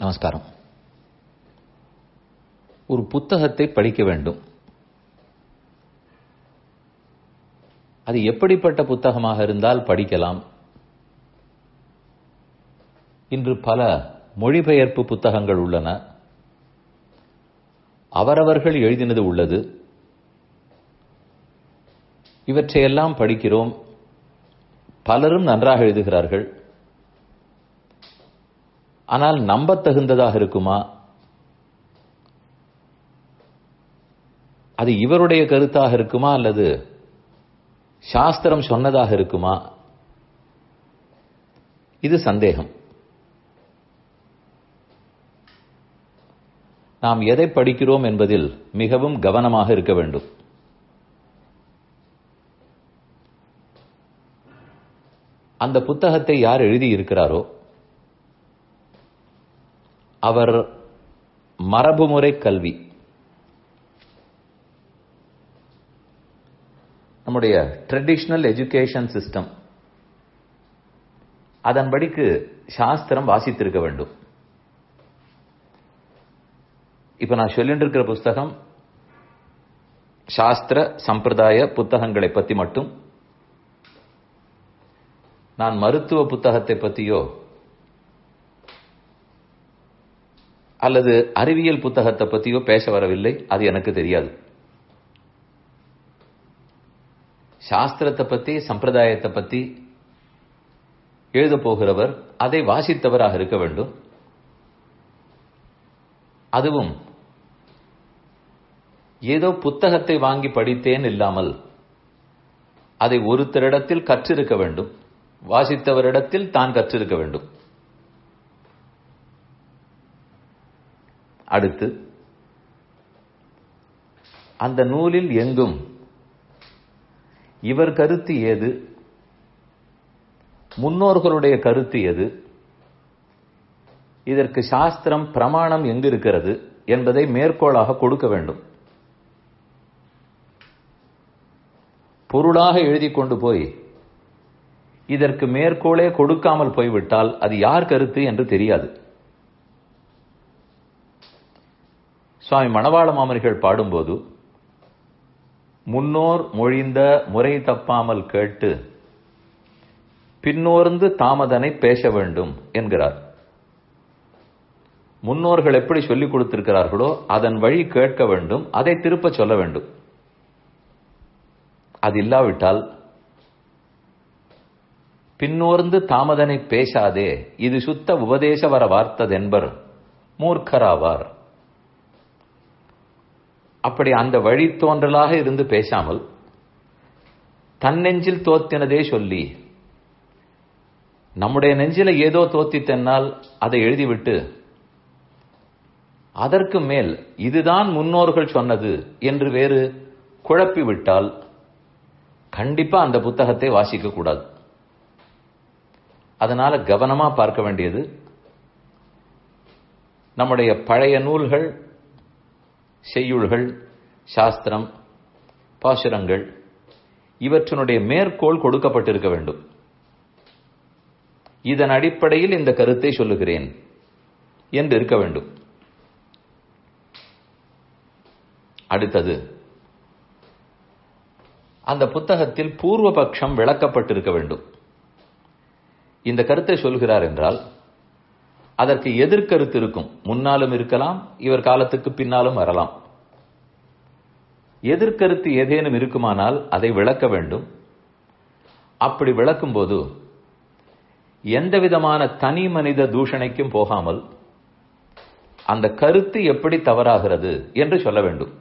நமஸ்காரம் ஒரு புத்தகத்தை படிக்க வேண்டும் அது எப்படிப்பட்ட புத்தகமாக இருந்தால் படிக்கலாம் இன்று பல மொழிபெயர்ப்பு புத்தகங்கள் உள்ளன அவரவர்கள் எழுதினது உள்ளது இவற்றையெல்லாம் படிக்கிறோம் பலரும் நன்றாக எழுதுகிறார்கள் ஆனால் நம்பத்தகுந்ததாக இருக்குமா அது இவருடைய கருத்தாக இருக்குமா அல்லது சாஸ்திரம் சொன்னதாக இருக்குமா இது சந்தேகம் நாம் எதை படிக்கிறோம் என்பதில் மிகவும் கவனமாக இருக்க வேண்டும் அந்த புத்தகத்தை யார் எழுதியிருக்கிறாரோ அவர் மரபுமுறை கல்வி நம்முடைய ட்ரெடிஷ்னல் எஜுகேஷன் சிஸ்டம் அதன்படிக்கு சாஸ்திரம் வாசித்திருக்க வேண்டும் இப்ப நான் சொல்லிட்டு இருக்கிற புஸ்தகம் சாஸ்திர சம்பிரதாய புத்தகங்களை பத்தி மட்டும் நான் மருத்துவ புத்தகத்தை பற்றியோ அல்லது அறிவியல் புத்தகத்தை பற்றியோ பேச வரவில்லை அது எனக்கு தெரியாது சாஸ்திரத்தை பற்றி சம்பிரதாயத்தை பற்றி எழுத போகிறவர் அதை வாசித்தவராக இருக்க வேண்டும் அதுவும் ஏதோ புத்தகத்தை வாங்கி படித்தேன் இல்லாமல் அதை ஒருத்தரிடத்தில் கற்றிருக்க வேண்டும் வாசித்தவரிடத்தில் தான் கற்றிருக்க வேண்டும் அடுத்து அந்த நூலில் எங்கும் இவர் கருத்து ஏது முன்னோர்களுடைய கருத்து எது இதற்கு சாஸ்திரம் பிரமாணம் எங்கு இருக்கிறது என்பதை மேற்கோளாக கொடுக்க வேண்டும் பொருளாக எழுதி கொண்டு போய் இதற்கு மேற்கோளே கொடுக்காமல் போய்விட்டால் அது யார் கருத்து என்று தெரியாது சுவாமி மணவாள மாமனிகள் பாடும்போது முன்னோர் மொழிந்த முறை தப்பாமல் கேட்டு பின்னோர்ந்து தாமதனை பேச வேண்டும் என்கிறார் முன்னோர்கள் எப்படி சொல்லிக் கொடுத்திருக்கிறார்களோ அதன் வழி கேட்க வேண்டும் அதை திருப்ப சொல்ல வேண்டும் அது இல்லாவிட்டால் பின்னோர்ந்து தாமதனை பேசாதே இது சுத்த உபதேச வர வார்த்ததென்பர் மூர்க்கராவார் அப்படி அந்த வழி தோன்றலாக இருந்து பேசாமல் தன்னெஞ்சில் தோத்தினதே சொல்லி நம்முடைய நெஞ்சில ஏதோ தோத்தித்தென்னால் அதை எழுதிவிட்டு அதற்கு மேல் இதுதான் முன்னோர்கள் சொன்னது என்று வேறு குழப்பி விட்டால் கண்டிப்பா அந்த புத்தகத்தை வாசிக்க கூடாது அதனால கவனமா பார்க்க வேண்டியது நம்முடைய பழைய நூல்கள் செய்யுள்கள் சாஸ்திரம் பாசுரங்கள் இவற்றினுடைய மேற்கோள் கொடுக்கப்பட்டிருக்க வேண்டும் இதன் அடிப்படையில் இந்த கருத்தை சொல்லுகிறேன் என்று இருக்க வேண்டும் அடுத்தது அந்த புத்தகத்தில் பூர்வபக்ஷம் விளக்கப்பட்டிருக்க வேண்டும் இந்த கருத்தை சொல்கிறார் என்றால் அதற்கு எதிர்கருத்து இருக்கும் முன்னாலும் இருக்கலாம் இவர் காலத்துக்கு பின்னாலும் வரலாம் எதிர்கருத்து ஏதேனும் இருக்குமானால் அதை விளக்க வேண்டும் அப்படி விளக்கும் போது எந்த விதமான தனி மனித தூஷணைக்கும் போகாமல் அந்த கருத்து எப்படி தவறாகிறது என்று சொல்ல வேண்டும்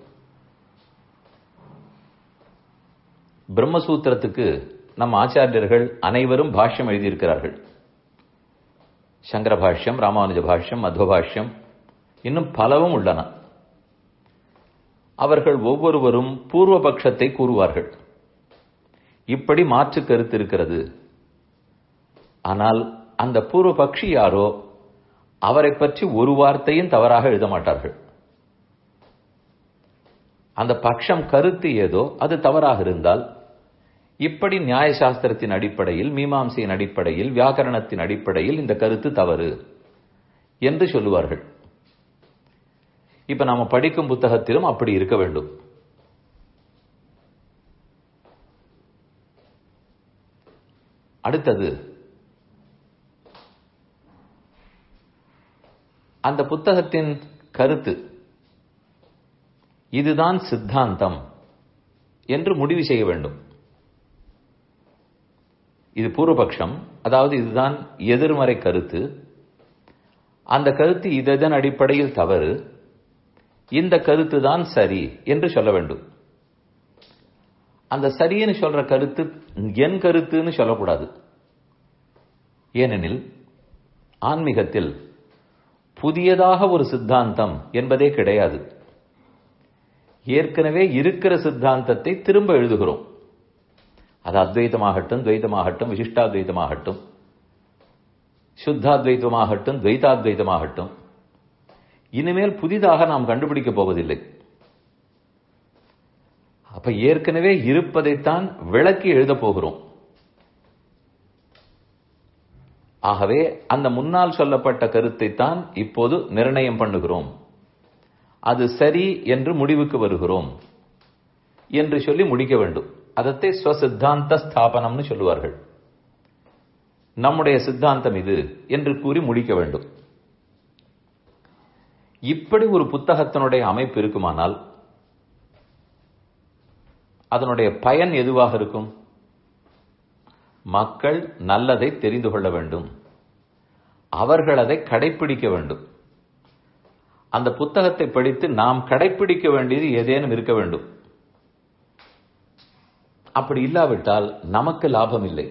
பிரம்மசூத்திரத்துக்கு நம் ஆச்சாரியர்கள் அனைவரும் பாஷ்யம் எழுதியிருக்கிறார்கள் சங்கர பாஷ்யம் ராமானுஜ பாஷ்யம் மத்வ பாஷ்யம் இன்னும் பலவும் உள்ளன அவர்கள் ஒவ்வொருவரும் பூர்வ பட்சத்தை கூறுவார்கள் இப்படி மாற்று கருத்து இருக்கிறது ஆனால் அந்த பூர்வ பக்ஷி யாரோ அவரை பற்றி ஒரு வார்த்தையும் தவறாக எழுத மாட்டார்கள் அந்த பட்சம் கருத்து ஏதோ அது தவறாக இருந்தால் இப்படி நியாயசாஸ்திரத்தின் அடிப்படையில் மீமாம்சையின் அடிப்படையில் வியாக்கரணத்தின் அடிப்படையில் இந்த கருத்து தவறு என்று சொல்லுவார்கள் இப்ப நாம படிக்கும் புத்தகத்திலும் அப்படி இருக்க வேண்டும் அடுத்தது அந்த புத்தகத்தின் கருத்து இதுதான் சித்தாந்தம் என்று முடிவு செய்ய வேண்டும் இது பூர்வபக்ஷம் அதாவது இதுதான் எதிர்மறை கருத்து அந்த கருத்து இதன் அடிப்படையில் தவறு இந்த கருத்து தான் சரி என்று சொல்ல வேண்டும் அந்த சரின்னு சொல்ற கருத்து என் கருத்துன்னு சொல்லக்கூடாது ஏனெனில் ஆன்மீகத்தில் புதியதாக ஒரு சித்தாந்தம் என்பதே கிடையாது ஏற்கனவே இருக்கிற சித்தாந்தத்தை திரும்ப எழுதுகிறோம் அது அத்வைதமாகட்டும் துவைதமாகட்டும் விசிஷ்டாத்வைதமாகட்டும் சுத்தாத்வைதமாகட்டும் துவைதாத்வைதமாகட்டும் இனிமேல் புதிதாக நாம் கண்டுபிடிக்கப் போவதில்லை அப்ப ஏற்கனவே இருப்பதைத்தான் விளக்கி எழுதப் போகிறோம் ஆகவே அந்த முன்னால் சொல்லப்பட்ட கருத்தைத்தான் இப்போது நிர்ணயம் பண்ணுகிறோம் அது சரி என்று முடிவுக்கு வருகிறோம் என்று சொல்லி முடிக்க வேண்டும் அதத்தை ஸ்வசித்தாந்த ஸ்தாபனம்னு சொல்லுவார்கள் நம்முடைய சித்தாந்தம் இது என்று கூறி முடிக்க வேண்டும் இப்படி ஒரு புத்தகத்தினுடைய அமைப்பு இருக்குமானால் அதனுடைய பயன் எதுவாக இருக்கும் மக்கள் நல்லதை தெரிந்து கொள்ள வேண்டும் அவர்கள் அதை கடைபிடிக்க வேண்டும் அந்த புத்தகத்தை படித்து நாம் கடைபிடிக்க வேண்டியது ஏதேனும் இருக்க வேண்டும் அப்படி இல்லாவிட்டால் நமக்கு லாபம் இல்லை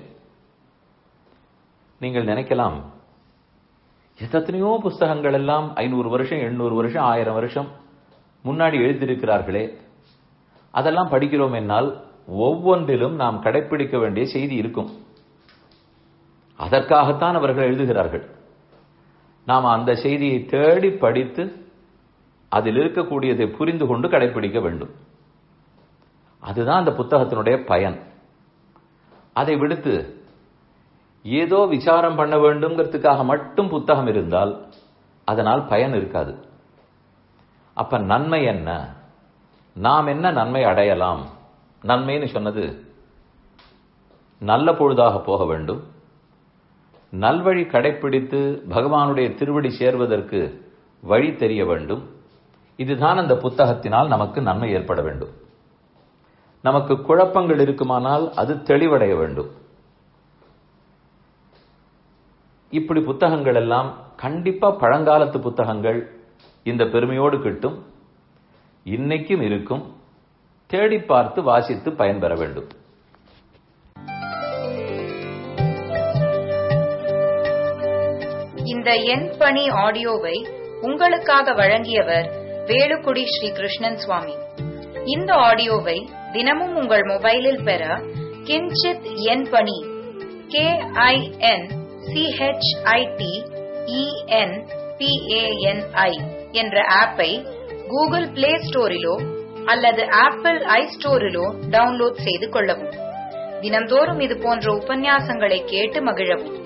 நீங்கள் நினைக்கலாம் எத்தனையோ புஸ்தகங்கள் எல்லாம் ஐநூறு வருஷம் எண்ணூறு வருஷம் ஆயிரம் வருஷம் முன்னாடி எழுதியிருக்கிறார்களே அதெல்லாம் படிக்கிறோம் என்னால் ஒவ்வொன்றிலும் நாம் கடைபிடிக்க வேண்டிய செய்தி இருக்கும் அதற்காகத்தான் அவர்கள் எழுதுகிறார்கள் நாம் அந்த செய்தியை தேடி படித்து அதில் இருக்கக்கூடியதை புரிந்து கொண்டு கடைபிடிக்க வேண்டும் அதுதான் அந்த புத்தகத்தினுடைய பயன் அதை விடுத்து ஏதோ விசாரம் பண்ண வேண்டும்ங்கிறதுக்காக மட்டும் புத்தகம் இருந்தால் அதனால் பயன் இருக்காது அப்ப நன்மை என்ன நாம் என்ன நன்மை அடையலாம் நன்மைன்னு சொன்னது நல்ல பொழுதாக போக வேண்டும் நல்வழி கடைப்பிடித்து பகவானுடைய திருவடி சேர்வதற்கு வழி தெரிய வேண்டும் இதுதான் அந்த புத்தகத்தினால் நமக்கு நன்மை ஏற்பட வேண்டும் நமக்கு குழப்பங்கள் இருக்குமானால் அது தெளிவடைய வேண்டும் இப்படி புத்தகங்கள் எல்லாம் கண்டிப்பா பழங்காலத்து புத்தகங்கள் இந்த பெருமையோடு கிட்டும் இன்னைக்கும் இருக்கும் தேடி பார்த்து வாசித்து பயன்பெற வேண்டும் இந்த என் பணி ஆடியோவை உங்களுக்காக வழங்கியவர் வேலுக்குடி ஸ்ரீ கிருஷ்ணன் சுவாமி இந்த ஆடியோவை தினமும் உங்கள் மொபைலில் பெற கிஞ்சித் என் பணி கே ஐ என் சிஹெச்ஐடி இஎன் பிஏஎன்ஐ என்ற ஆப்பை கூகுள் பிளே ஸ்டோரிலோ அல்லது ஆப்பிள் ஐ ஸ்டோரிலோ டவுன்லோட் செய்து கொள்ளவும் தினம்தோறும் இது போன்ற உபன்யாசங்களை கேட்டு மகிழவும்